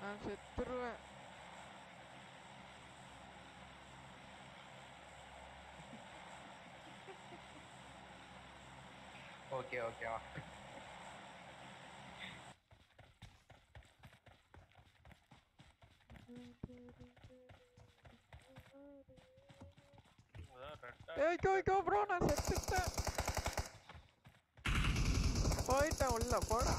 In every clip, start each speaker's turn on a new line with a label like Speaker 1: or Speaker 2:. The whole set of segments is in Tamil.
Speaker 1: நான் செத்துருவேன்
Speaker 2: ஓகே ஓகேவா
Speaker 1: ஏய் கோ கோ ப்ரோ நான் செத்துட்டேன் போயிட்டேன் உள்ள போடா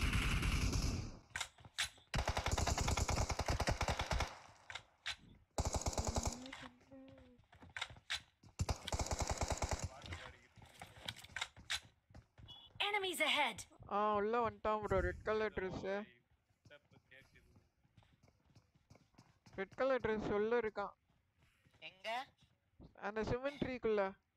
Speaker 3: Enemies ahead!
Speaker 1: ஆ உள்ள வந்துட்டான் bro red colour dress red colour dress உள்ள இருக்கான்
Speaker 4: எங்க
Speaker 1: அந்த சிமெண்ட்ரிக்குள்ள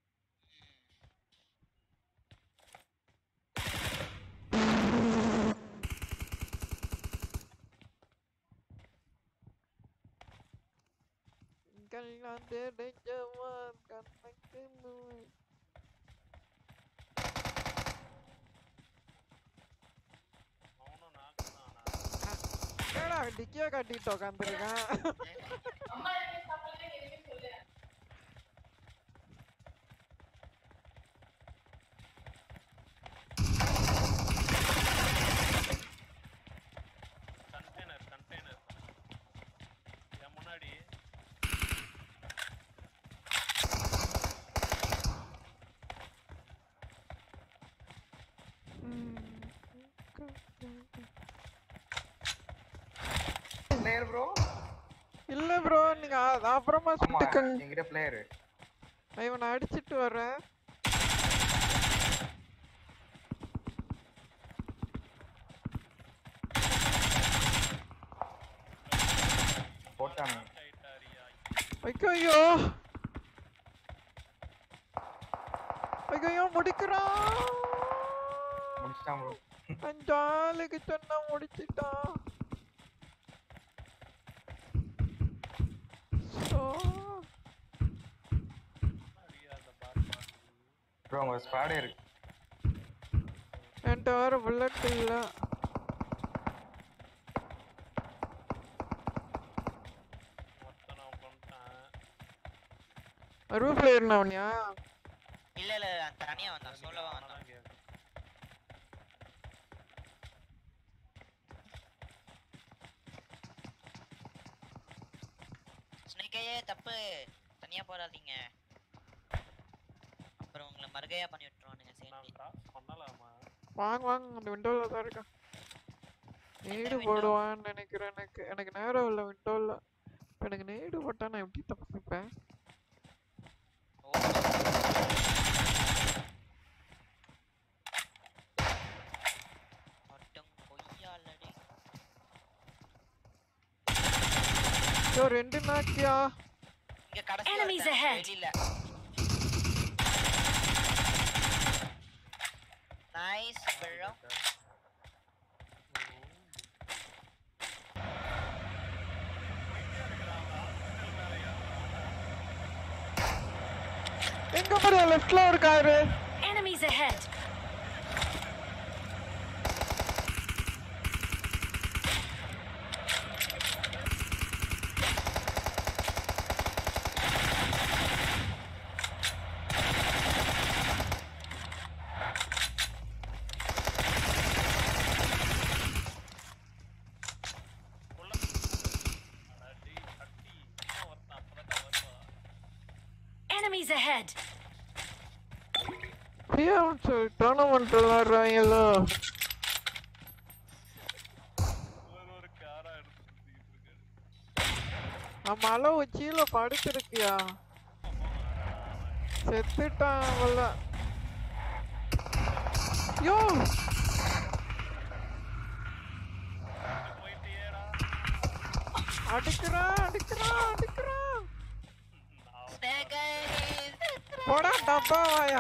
Speaker 1: கல்லாம் தெரிஞ்சவன் கண்ணுக்கு நோய் என்னடா டிக்கியா கட்டிட்டு உக்காந்துருக்கான்
Speaker 5: கண்டெய்னர் கண்டெய்னர் என் முன்னாடி
Speaker 2: பிளேயர் ப்ரோ
Speaker 1: இல்ல ப்ரோ நீங்க அ- அப்புறமா
Speaker 2: ஆமா
Speaker 1: சுட்டுக்கங்க
Speaker 2: என்கிட்ட பிளேயர்
Speaker 1: நான் இவனை அடிச்சிட்டு வரேன்
Speaker 2: போட்டானு
Speaker 1: ஐயோ ஐயோ முடிக்கிறான்
Speaker 2: முடிச்சிட்டான் ப்ரோ
Speaker 1: அஞ்சாளுக்கு சொன்னா முடிச்சிட்டான் சோ
Speaker 2: ப்ரோ உங்க ஸ்குவாடே இருக்கு
Speaker 1: என்கிட்ட வேற புல்லட் இல்ல ரூஃப்ல ஏறினவனியா
Speaker 4: இல்ல இல்ல தனியா வந்தான் சொல்லவா வந்தான் ஸ்னேக்கையே தப்பு தனியா போடாதீங்க அப்புறம் உங்களை மறுகையா பண்ணி விட்டுருவானுங்க சேர்ந்து
Speaker 5: பண்ணலாமா
Speaker 1: வாங்க வாங்க அந்த விண்டோல தான் இருக்கான் நேடு போடுவான்னு நினைக்கிறேன் எனக்கு எனக்கு நேரம் இல்லை விண்டோல இப்போ எனக்கு நேடு போட்டா நான் எப்படி தப்பிப்பேன்
Speaker 4: மட்டும் பொய்யாலடி
Speaker 1: ஐயோ ரெண்டு நாக்கியா
Speaker 4: இங்க கடைசி
Speaker 3: Enemies
Speaker 4: ஒருத்தன்
Speaker 3: ahead.
Speaker 4: வெளியில நைஸ் bro
Speaker 1: எங்க பாரு லெஃப்ட்ல இருக்காரு
Speaker 3: Enemies ahead! Enemies ahead!
Speaker 1: ஏன் சொல்லி டோர்னமெண்ட் விளாடுறாங்களோ நம்ம அளவு கீழே படுத்திருக்கியா செத்துட்டான் அவள யோ அடிக்கிறான் அடிக்கிறான் அடிக்கிறான் போடா டப்பா வாயா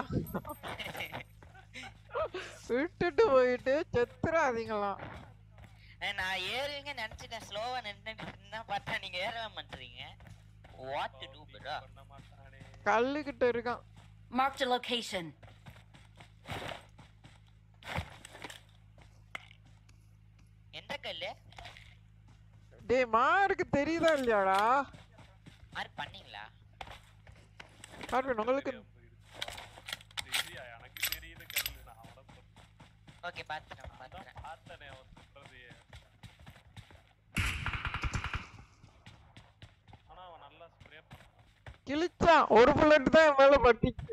Speaker 1: விட்டுட்டு போயிட்டு செத்துறாதீங்களாம்
Speaker 4: ஏய், நான் ஏறுவீங்க நினைச்சிட்டேன் ஸ்லோவா நின்னுட்டு இருந்தா பார்த்தா நீங்க ஏறவே மாட்டீங்க வாட் டு டு ப்ரோ
Speaker 1: கல்லுகிட்ட இருக்கான்
Speaker 3: Marked a location.
Speaker 4: எந்த கல்லு
Speaker 1: டேய் மாருக்கு தெரியுதா இல்லையாடா
Speaker 4: மார்க் பண்ணீங்களா
Speaker 1: கார்வின் உங்களுக்கு
Speaker 5: தெரியா எனக்கு தெரியுது கல்லு நான் அவனை
Speaker 4: ஓகே பாத்துறேன்
Speaker 5: அதான்
Speaker 4: பாத்துறேன்
Speaker 5: பார்த்தனே அவன் சுடுறதையே ஆனா அவன் நல்லா ஸ்ப்ரே பண்ணான்
Speaker 1: கிழிச்சான் ஒரு புல்லட் தான் என் மேல பட்டுச்சு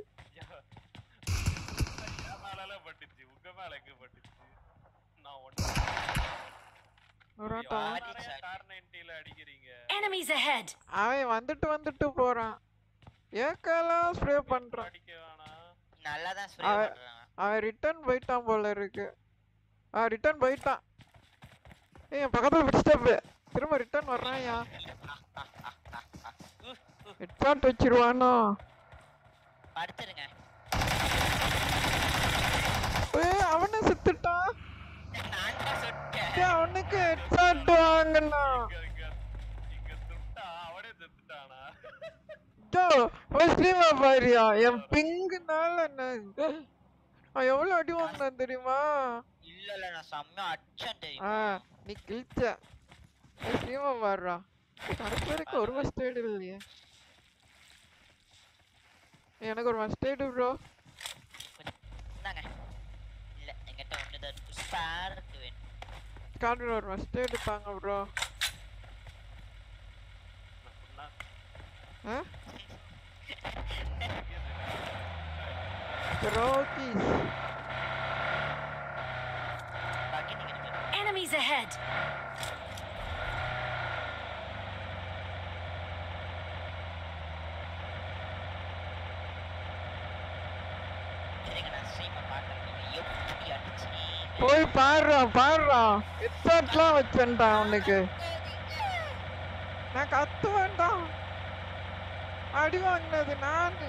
Speaker 5: என் மேல பட்டுச்சு உங்க மேல எங்க பட்டுச்சு நான் ஒண்ணு
Speaker 1: ஒரு ஆட்டம்
Speaker 4: Body shot.
Speaker 5: கார் நைன்டில அடிக்கிறீங்க
Speaker 3: Enemies ahead!
Speaker 1: அவன் வந்துட்டு வந்துட்டு போறான் ஏக்கெல்லாம் ஸ்ப்ரே பண்றான்
Speaker 5: அடிக்க வேணாம்
Speaker 4: நல்லா தான் ஸ்ப்ரே
Speaker 1: அவன்
Speaker 4: பண்றான்
Speaker 1: அவன் ரிட்டர்ன் போயிட்டான் போல இருக்கு அவன் ரிட்டர்ன் போயிட்டான் ஏய் என் பக்கத்துல பிடிச்சிட்டப்பு திரும்ப ரிட்டர்ன் வர்றான்யா ஹெட்ஷாட் வச்சிருவானோ
Speaker 4: படுத்துருங்க
Speaker 1: ஏய் அவனே செத்துட்டான்
Speaker 4: நான் தான் சுட்டேன்
Speaker 1: ஏய், அவனுக்கு ஹெட்ஷாட் வாங்கண்ணா
Speaker 5: இங்க இங்க இங்க சுட்டா அவனே செத்துட்டானா
Speaker 1: ஜோ முஸ்லீமா பாரியா என் பிங்குனால என்ன அவன் எவ்வளவு அடி வாங்கினான் தெரியுமா
Speaker 4: இல்ல இல்ல நான் செம்ம அடிச்சேன்
Speaker 1: ஆ
Speaker 4: தெரியுமா
Speaker 1: நீ கிழிச்ச முஸ்லீமா பாடுறா கடைசி வரைக்கும் ஒரு மஸ்டேடு இல்லையே எனக்கு ஒரு மஸ்டேடு ப்ரோ
Speaker 4: இந்தாங்க இல்ல என்கிட்ட ஒண்ணுதான் இருக்கு ஸ்பாருக்கு வேணும்
Speaker 1: கார்டு ஒரு மஸ்டேடு தாங்க ப்ரோ
Speaker 5: நான்
Speaker 1: ஆ ரோக்கிஸ்
Speaker 4: பாக்கி நீங்க நின்னு
Speaker 3: Enemies ahead!
Speaker 4: சரிங்க நான் ஸ்ட்ரீமை பார்க்கறேன் நீங்க எப்படி அடிச்சு
Speaker 1: போய் பாடுறா பாடுறா ஹெட்ஷாட்லாம் வச்சேன்டா அவனுக்கு நான் கத்து வேண்டாம் அடி வாங்கினது நானு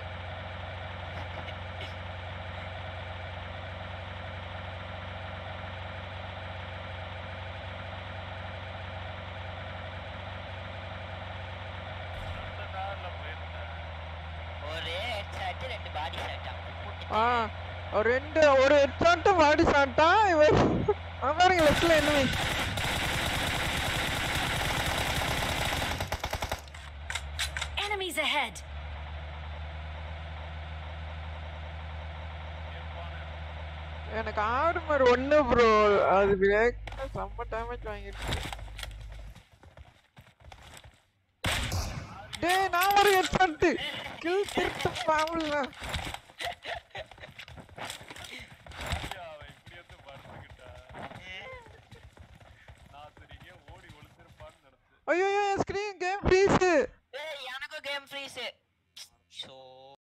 Speaker 5: அந்த கார்ல போயிருந்தேன்
Speaker 4: ஒரே ஹெட்ஷாட் ரெண்டு பாடி ஷாட்
Speaker 1: ஆ ஒரு ரெண்டு ஒரு ஹெட்ஷாட்டு பாடி சாட்டா இவன் அவன் பாருங்க லெஃப்ட்ல என்ன
Speaker 3: Enemies ahead!
Speaker 1: எனக்கு ஆர்மர் ஒண்ணு ப்ரோ அது வேக செம்ம டேமேஜ் வாங்கிடுச்சு டேய் நான் ஒரு ஹெட்ஷாட்டு கில் திருட்டு பாவல
Speaker 5: ஐயா, அவன் இப்படி வந்து படுத்துக்கிட்டா நான் சரிங்க ஓடி ஒளிச்சிருப்பான்னு நினைச்சேன்
Speaker 1: ஐயோ என் ஸ்கிரீன் கேம் ஃப்ரீஸ்
Speaker 4: ஏய் எனக்கும் கேம் ஃப்ரீஸ் ஷோ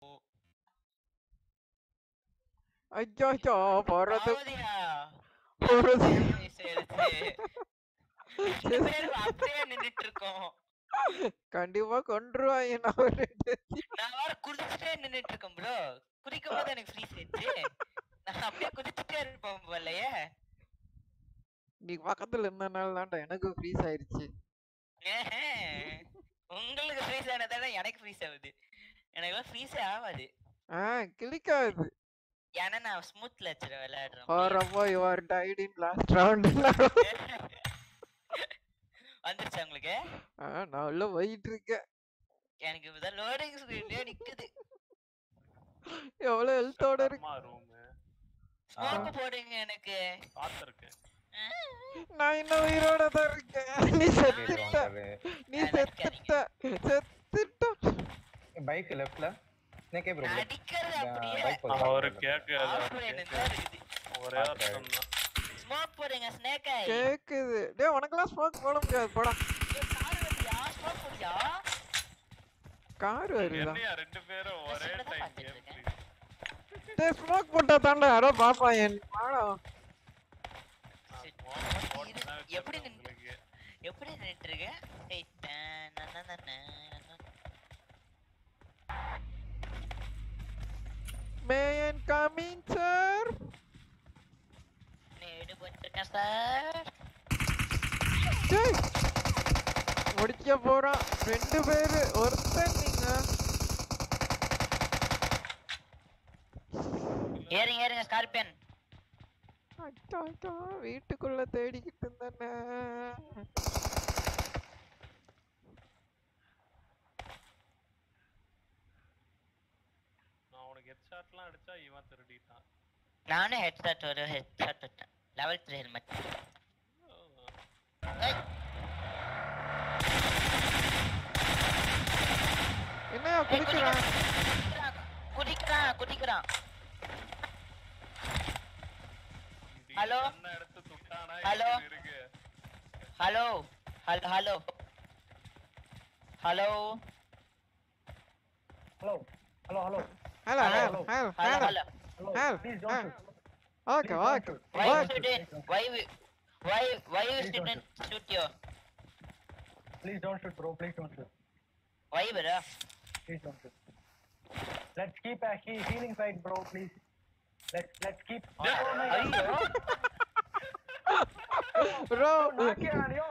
Speaker 1: ஐயோ ஐயோ போறது
Speaker 4: பாவதியா
Speaker 1: போறது
Speaker 4: freeze ஆயிடுச்சு. ரெண்டு பேரும் அப்படியே நின்னுட்டு இருக்கோம்
Speaker 1: கண்டிப்பா கொன்றுவாங்க நான் ஒரு ரெண்டு
Speaker 4: நான் வேற குதிச்சுட்டே நின்னுட்டு இருக்கேன் ப்ரோ குதிக்கும் போது எனக்கு ஃப்ரீஸ் ஆயிடுச்சு நான் அப்படியே குதிச்சுட்டே இருப்பேன் போலயே
Speaker 1: நீ பக்கத்துல இருந்தனால தான்டா எனக்கு ஃப்ரீஸ் ஆயிருச்சு
Speaker 4: ஏஹே. உங்களுக்கு ஃப்ரீஸ் ஆனதால எனக்கு ஃப்ரீஸ் ஆகுது எனக்கு ஃப்ரீஸே ஆகாது
Speaker 1: ஆ கிளிக்காது
Speaker 4: ஏன்னா நான் ஸ்மூத்ல வச்சுட்டு விளையாடுறேன்
Speaker 1: ஓரப்போ you are tight in last round
Speaker 4: வந்துருச்சா உங்களுக்கு
Speaker 1: ஆ நான் உள்ள போயிட்டு இருக்கேன்
Speaker 4: எனக்கு இப்பதான் லோடிங் ஸ்கிரீன்லயே நிக்குது
Speaker 1: எவ்வளவு ஹெல்த்தோட இருக்கு
Speaker 5: அம்மா ரூமு
Speaker 4: ஸ்மோக் போடுங்க எனக்கு
Speaker 5: பார்த்துருக்கேன்
Speaker 1: நான் இன்னும் உயிரோட தான் இருக்கேன் நீ செத்துட்ட நீ செத்துட்ட செத்துட்ட
Speaker 2: பைக் லெஃப்ட்ல ஸ்னேக்கே ப்ரோ
Speaker 4: அடிக்கிறது அப்படியே
Speaker 2: பைக்
Speaker 5: அவரு கேட்க
Speaker 4: ஆஃப் தான் இருக்குது
Speaker 5: ஒரே அர்த்தம் தான்
Speaker 4: ஸ்மோக் போடுங்க ஸ்னேக் ஐ
Speaker 1: கேக்குது டேய் உனக்கெல்லாம் ஸ்மோக் போட முடியாது போடா
Speaker 4: கார் வருதியா ஸ்மோக் போடுயா
Speaker 1: கார் வருதா
Speaker 5: என்னையா ரெண்டு பேரும் ஒரே
Speaker 4: சும்மா தான்
Speaker 5: டைம்
Speaker 4: பார்த்துட்டு
Speaker 5: கேம்
Speaker 4: இருக்கேன்.
Speaker 1: டேய் ஸ்மோக் போட்டா தாண்டா யாரோ பாப்பா என் வாடா
Speaker 4: எப்படி நின்னு- எப்படி நின்னுட்டு இருக்க ஏய், ட- ந- ந- ந- ந- ந-
Speaker 1: மேயன் கமிங் சார்
Speaker 4: நேடு போட்டுருக்கேன் சார்
Speaker 1: டேய் முடிக்க போறான் ரெண்டு பேரு ஒருத்தன் நீங்க
Speaker 4: ஏறுங்க ஏறுங்க ஸ்கார்பியன்
Speaker 1: அட்டா அட்டா வீட்டுக்குள்ள தேடிக்கிட்டு இருந்தேனே
Speaker 5: ஷாட்லாம் அடிச்சா இவன் திருடிட்டான்
Speaker 4: நானும் ஹெட்ஷாட் ஒரு ஹெட்ஷாட் விட்டேன் லெவல் த்ரீ ஹெல்மெட்
Speaker 1: என்னையா குடிக்கிறான்
Speaker 4: குதிக்கிறான் குதிக்கிறான் ஹலோ?
Speaker 5: என்ன எடுத்து துட்டானா
Speaker 4: ஹலோ?
Speaker 5: இப்படி இருக்கு
Speaker 4: hello hello hello hello
Speaker 2: hello hello hello
Speaker 1: hello
Speaker 4: Hello.
Speaker 1: Hello hello
Speaker 4: hello
Speaker 1: hello
Speaker 4: hello
Speaker 2: hello
Speaker 1: Help,
Speaker 2: please
Speaker 1: help.
Speaker 2: Don't
Speaker 1: okay okay
Speaker 4: why
Speaker 2: What?
Speaker 4: you didn't why we- why why you
Speaker 2: Please don't
Speaker 4: didn't shoot you
Speaker 2: please don't shoot bro please don't shoot
Speaker 4: why bro
Speaker 2: Please don't shoot. Let's keep a he healing fight, bro. Please. Let's let's keep. Oh my God.
Speaker 4: ஐயோ
Speaker 1: ப்ரோ
Speaker 2: நாக்கியா நாடியோ.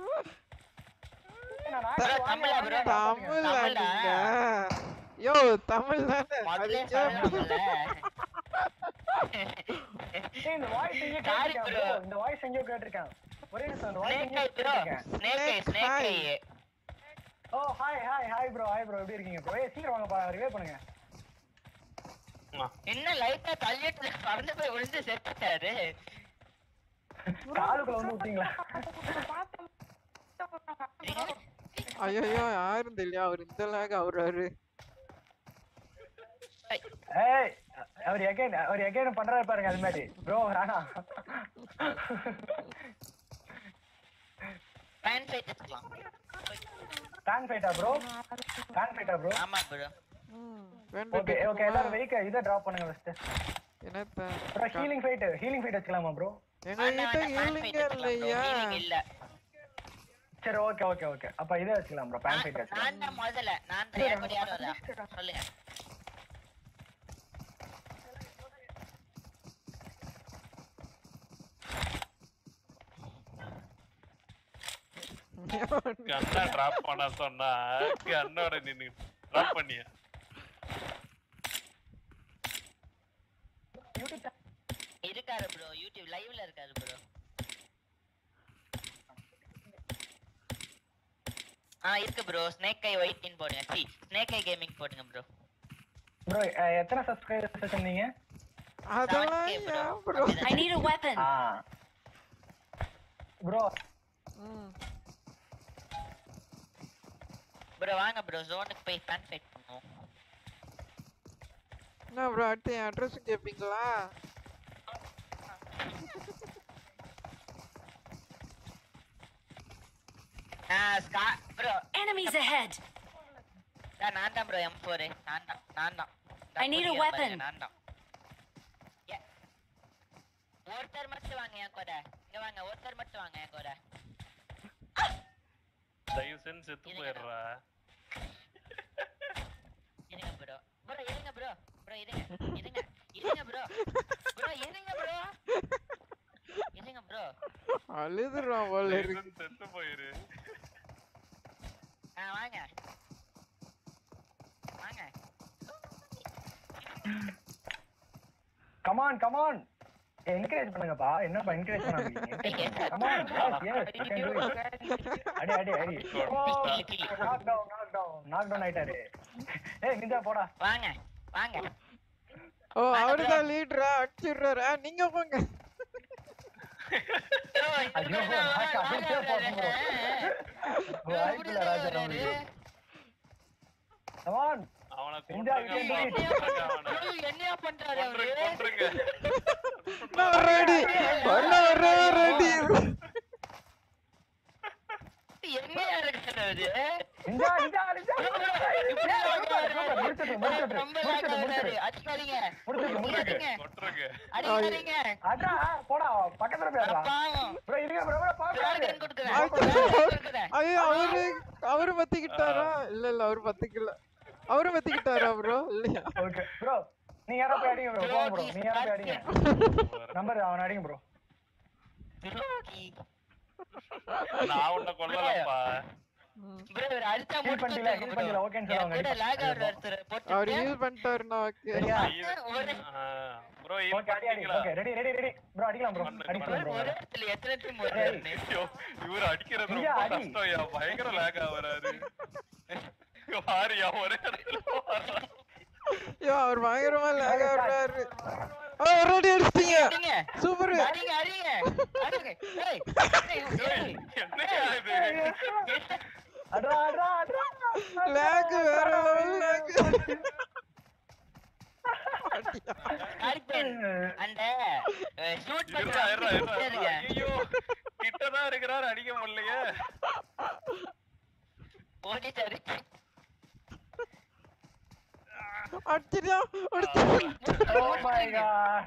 Speaker 2: நான் நாக்கியா
Speaker 4: Bro,
Speaker 2: வாங்க,
Speaker 4: தமிழா
Speaker 2: வாங்க,
Speaker 4: bro?
Speaker 2: காப்பாத்துங்க.
Speaker 1: தமிழ்ல
Speaker 4: தமிழா?
Speaker 1: நீங்க யோ தமிழ் தானே
Speaker 4: முதல்ல
Speaker 1: அதுக்கே
Speaker 4: சொல்லணும்ல
Speaker 2: ஏய், இந்த voice எங்கேயோ
Speaker 4: Sorry,
Speaker 2: கேட்டிருக்கேன்,
Speaker 4: bro.
Speaker 2: bro. இந்த voice எங்கேயோ கேட்டிருக்கேன். ஒரே நிமிஷம், இந்த voice
Speaker 4: ஸ்னேக்
Speaker 2: எங்கேயோ
Speaker 4: ஐ ப்ரோ
Speaker 2: கேட்டிருக்கேன்.
Speaker 4: Snake eye
Speaker 1: Snake
Speaker 4: snake eye
Speaker 1: eye.
Speaker 2: Oh hi hi hi bro hi bro எப்படி இருக்கீங்க ப்ரோ ஏய் சீக்கிரம் வாங்கப்பா ரிவே பண்ணுங்க
Speaker 4: என்ன லைட்டா தள்ளிட்டு பறந்து போய் விழுந்து செத்துட்டாரு
Speaker 2: காலுக்குள்ள வந்து விட்டீங்களா
Speaker 1: ஐயோ யாரும் தெரியல அவர் இந்த லேக் அவராரு
Speaker 2: ஏய் அவர் எகைன் அவர் எகைன் பண்றாரு பாருங்க அது மாதிரி ப்ரோ வேணாம்
Speaker 4: ஃபேன் ஃபைட் எடுத்துக்கலாம்
Speaker 2: ஃபேன் ஃபைட்டா ப்ரோ ஃபேன் ஃபைட்டா ப்ரோ
Speaker 4: ஆமா ப்ரோ
Speaker 2: ஓகே ஓகே எல்லாரும் வெயிக்க இதை டிராப் பண்ணுங்க ஃபர்ஸ்ட்
Speaker 1: என்னத்த
Speaker 2: bro healing fight healing fight வச்சுக்கலாமா ப்ரோ
Speaker 1: எங்க கிட்ட ஹீலிங்க இல்லையா
Speaker 4: இல்ல
Speaker 2: சரி ஓகே ஓகே ஓகே அப்ப இதை வச்சுக்கலாம் ப்ரோ ஃபேன் ஃபைட் வச்சுக்கலாம்
Speaker 4: நான் தான் முதல்ல நான் தான் என் கூட யார் வரா சொல்லுங்க
Speaker 5: கண்ணா டிராப் பண்ண சொன்னா கண்ணோட நின்னு டிராப் பண்ணியா
Speaker 4: இருக்காரு ப்ரோ யூடியூப் லைவ்ல இருக்காரு ப்ரோ ஆ இருக்கு ப்ரோ ஸ்னேக் ஐ ஒயிட்டின் போடுங்க சி ஸ்னேக் ஐ கேமிங் போடுங்க ப்ரோ
Speaker 2: ப்ரோ எத்தனை சப்ஸ்கிரைபர்ஸ் வச்சிருந்தீங்க
Speaker 1: அதெல்லாம்
Speaker 4: 7K bro.
Speaker 1: ஏன் bro
Speaker 3: I need a weapon.
Speaker 2: ஆ ப்ரோ
Speaker 4: ப்ரோ வாங்க ப்ரோ ஜோனுக்கு போய் ஃபேன் ஃபைட் பண்ணுவோம்
Speaker 1: என்ன ப்ரோ அடுத்து என் அட்ரஸ் கேட்பீங்களா
Speaker 4: ஆ ஸ்கா ப்ரோ
Speaker 3: Enemies ahead.
Speaker 4: நான் தான் ப்ரோ M4 நான் தான் நான் தான்
Speaker 3: I need a
Speaker 4: புரியுது
Speaker 3: weapon.
Speaker 4: பாருங்க, நான் தான் ஏ- ஒருத்தர் மட்டும் வாங்க என் கூட இங்க வாங்க ஒருத்தர் மட்டும் வாங்க என் கூட
Speaker 5: தயவு செஞ்சு செத்து போயிடுறா
Speaker 4: இருங்க ப்ரோ ப்ரோ இருங்க ப்ரோ ப்ரோ இருங்க இருங்க இருங்க ப்ரோ ப்ரோ இருங்க ப்ரோ இருங்க ப்ரோ
Speaker 1: அழுதுறான் போல
Speaker 5: தயவு
Speaker 1: இருக்கு
Speaker 5: செஞ்சு செத்து போயிரு
Speaker 4: ஆ வாங்க வாங்க
Speaker 2: கமான் கமான் என்கரேஜ் பண்ணுங்கப்பா என்னப்பா என்கரேஜ் பண்ணாதீங்க come on yes yes can do அடி அடி அடி knock down knock down knock down ஆயிட்டாரு ஏய் நிஞ்சா போடா
Speaker 4: வாங்க வாங்க
Speaker 1: ஓ அவர்தான் லீடரா அடிச்சிடுறாரு ஆ, நீங்க போங்க
Speaker 4: ப்ரோ இந்த
Speaker 2: ஐயோ,
Speaker 4: பக்கம்
Speaker 2: ராஜா,
Speaker 4: ராஜா
Speaker 2: அப்படியே போறேன் bro.
Speaker 4: Bro,
Speaker 2: வாய்ப்பில்ல ராஜா நம்மளுக்கு கமான்
Speaker 5: அவனை
Speaker 2: இந்தா,
Speaker 5: கொன்றுங்க
Speaker 2: இது
Speaker 5: அப்பா, கொன்றுங்க அவனை.
Speaker 4: bro, என்னையா பண்றாரு அவரு
Speaker 5: கொன்றுங்க, கொன்றுங்க.
Speaker 1: நான் ரெடி நான் ரெடி
Speaker 4: என்னையா இருக்காரு அவரு
Speaker 2: நிஞ்சா நிஞ்சா நிஞ்சா
Speaker 4: இப்படி
Speaker 2: சூப்பர் சூப்பர் முடிச்சிட்டு முடிச்சிட்டு
Speaker 4: ரொம்ப
Speaker 2: முடிச்சிட்டு
Speaker 4: லாக்
Speaker 2: முடிச்சிட்டு
Speaker 4: அடிக்காதீங்க
Speaker 2: முடிச்சிட்டு முடிச்சிட்டு
Speaker 4: அடிக்காதீங்க
Speaker 5: கொன்றுங்க.
Speaker 4: அடிக்காதீங்க
Speaker 2: அடா போடா பக்கத்துல போயிடலாம்
Speaker 4: பாவம்
Speaker 2: ப்ரோ இருங்க ப்ரோ ப்ரோ பாரு
Speaker 4: ஷார்கன் கொடுக்குறேன்
Speaker 1: ஆயிட்டு.
Speaker 4: ஷார்கன் கொடுக்குறேன்
Speaker 1: ஐயோ அவரு அவரு பத்திக்கிட்டாரா இல்ல இல்ல அவரு பத்திக்கல அவரு பத்திக்கிட்டாரா ப்ரோ இல்லையா
Speaker 2: ஓகே ப்ரோ நீங்க யாரோ போய் அடிங்க ப்ரோ போங்க ப்ரோ நீங்க யாரோ போய் அடிங்க நம்பர் அவன் அடிங்க ப்ரோ
Speaker 4: துரோகி
Speaker 5: நான் உன்னை கொல்லலப்பா
Speaker 4: ப்ரோ இவர் அடிச்சா
Speaker 2: Heal பண்ணிட்டீங்களா? heal பண்ணிட்டீங்களா? ஓகேன்னு சொல்லுவாங்க.
Speaker 4: கூட லாக் ஆகுற ஒருத்தர்
Speaker 1: அவர்
Speaker 4: போட்டு
Speaker 1: ஹீல் பண்ணிட்டாருன்னா ஓகே
Speaker 2: சரியா
Speaker 4: ஒரு
Speaker 5: ப்ரோ
Speaker 2: ஓகே அடி அடி okay ready ready ready bro அடிக்கலாம் ப்ரோ
Speaker 5: பண்ணு,
Speaker 2: அடிக்கலாம் ப்ரோ
Speaker 4: ஒரு இடத்துல எத்தனை டீம் வருதுன்னு
Speaker 5: ஐயோ இவர் அடிக்கிறது
Speaker 2: ஐயா,
Speaker 5: ரொம்ப
Speaker 2: அடி.
Speaker 5: கஷ்டம் யா பயங்கர லேக் ஆகுறாரு வாரியா ஒரே இடத்துல வர்றான்.
Speaker 1: ஐயோ அவர் பயங்கரமா லேக் ஆடுறாரு ரெடி அடிச்சிட்டீங்க
Speaker 4: அடிங்க
Speaker 1: சூப்பர்
Speaker 4: அடிங்க அடிங்க அடிங்க ஏய் ஏய், ஏய்,
Speaker 5: என்னையா இது
Speaker 2: அட்ரா அட்ரா அட்ரா
Speaker 1: லேக் வேற லெவல் லேக்
Speaker 4: அடிப்பேன் அந்த ஷூட்
Speaker 5: இருடா, இருடா, இருடா, இருடா.
Speaker 4: பண்ணுங்க
Speaker 5: ஐயோ கிட்டதான் இருக்கிறாரு அடிக்க முடியலையே
Speaker 4: ஓடிட்டாரு
Speaker 1: அடிச்சிட்டியா அடிச்சிட்டியா
Speaker 2: oh my God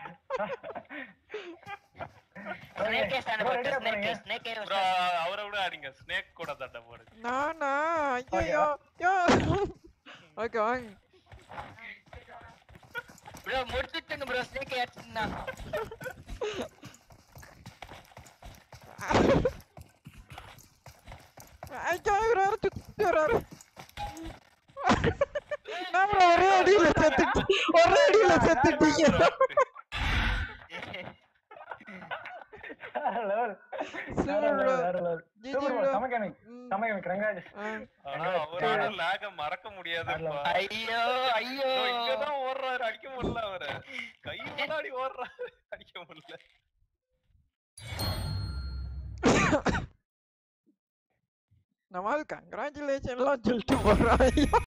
Speaker 4: snake gas தான போட்டு ஸ்னேக் கேஸ் ஸ்னேக்
Speaker 5: ப்ரோ அவரை விட அடிங்க ஸ்னேக் கூட தட்ட போடு
Speaker 1: நானா ஐயோ யோ ஓகே வாங்க
Speaker 4: ப்ரோ முடிச்சுட்டுங்க ப்ரோ ஸ்னேக் ஏத்துனா
Speaker 1: ஐயோ இவர் வேற சுத்தி வர்றாரு நான் bro ஒரே அடியில செத்துட்டு ஒரே அடியில செத்துட்டீங்க
Speaker 2: லெவல்
Speaker 1: Super bro.
Speaker 2: வேற லெவல்
Speaker 1: GG
Speaker 2: சூப்பர்
Speaker 1: bro.
Speaker 2: சம கேமிங்
Speaker 1: ம்,
Speaker 2: சம கேமிங் கங்காஜ்
Speaker 1: ஆ.
Speaker 5: ஆனா அவரோட லேக மறக்க முடியாதுப்பா
Speaker 4: ஐயோ ஐயோ
Speaker 5: இதோ இங்கதான் ஓடுறாரு அடிக்க முடியல அவரை கை முன்னாடி ஓடுறாரு அடிக்க முடியல
Speaker 1: நம்மால் கங்க்ராச்சுலேஷன்லாம் சொல்லிட்டு போறான் ஐயோ